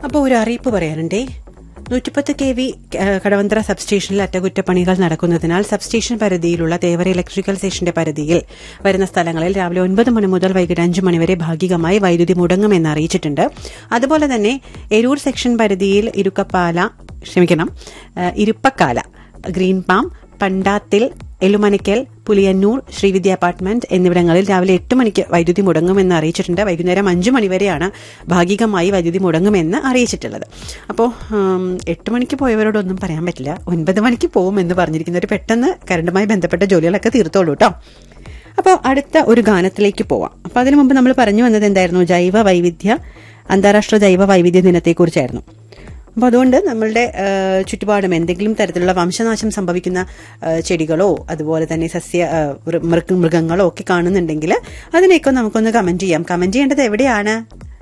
അപ്പോൾ ഒരു അറിയിപ്പ് പറയാനുണ്ടേ നൂറ്റിപ്പത്ത് കെ വി കടവന്ത്ര സബ്സ്റ്റേഷനിൽ അറ്റകുറ്റപ്പണികൾ നടക്കുന്നതിനാൽ സബ്സ്റ്റേഷൻ പരിധിയിലുള്ള തേവര ഇലക്ട്രിക്കൽ സ്റ്റേഷന്റെ പരിധിയിൽ വരുന്ന സ്ഥലങ്ങളിൽ രാവിലെ ഒൻപത് മണി മുതൽ വൈകിട്ട് അഞ്ച് മണിവരെ ഭാഗികമായി വൈദ്യുതി മുടങ്ങുമെന്ന് അറിയിച്ചിട്ടുണ്ട് അതുപോലെ തന്നെ എരൂർ സെക്ഷൻ പരിധിയിൽ ഇരുക്കപ്പാല ക്ഷമിക്കണം ഏഹ്, ഇരുപ്പക്കാല ഗ്രീൻ പാം പണ്ടാത്തിൽ എലുമനക്കൽ പുലിയന്നൂർ ശ്രീവിദ്യ അപ്പാർട്ട്മെന്റ് എന്നിവിടങ്ങളിൽ രാവിലെ എട്ട് മണിക്ക് വൈദ്യുതി മുടങ്ങുമെന്ന് അറിയിച്ചിട്ടുണ്ട് വൈകുന്നേരം അഞ്ചു മണിവരെയാണ് ഭാഗികമായി വൈദ്യുതി മുടങ്ങുമെന്ന് അറിയിച്ചിട്ടുള്ളത് അപ്പോൾ എട്ട് മണിക്ക് പോയവരോടൊന്നും പറയാൻ പറ്റില്ല ഒൻപത് മണിക്ക് പോകുമെന്ന് പറഞ്ഞിരിക്കുന്നവർ പെട്ടെന്ന് കറണ്ടുമായി ബന്ധപ്പെട്ട ജോലികളൊക്കെ തീർത്തോളൂ കേട്ടോ അപ്പോൾ അടുത്ത ഒരു ഗാനത്തിലേക്ക് പോവാം അപ്പോൾ അതിനു മുമ്പ് നമ്മൾ പറഞ്ഞു വന്നത് എന്തായിരുന്നു ജൈവ വൈവിധ്യ അന്താരാഷ്ട്ര ജൈവ വൈവിധ്യ ദിനത്തെക്കുറിച്ചായിരുന്നു അപ്പോൾ അതുകൊണ്ട് നമ്മളുടെ ആ, ചുറ്റുപാടും എന്തെങ്കിലും തരത്തിലുള്ള വംശനാശം സംഭവിക്കുന്ന ആ, ചെടികളോ അതുപോലെ തന്നെ സസ്യ ആ, മൃ- മൃഗ- മൃഗങ്ങളോ ഒക്കെ കാണുന്നുണ്ടെങ്കിൽ അതിനെയൊക്കെ നമുക്കൊന്ന് കമന്റ് ചെയ്യാം കമന്റ് ചെയ്യേണ്ടത് എവിടെയാണ്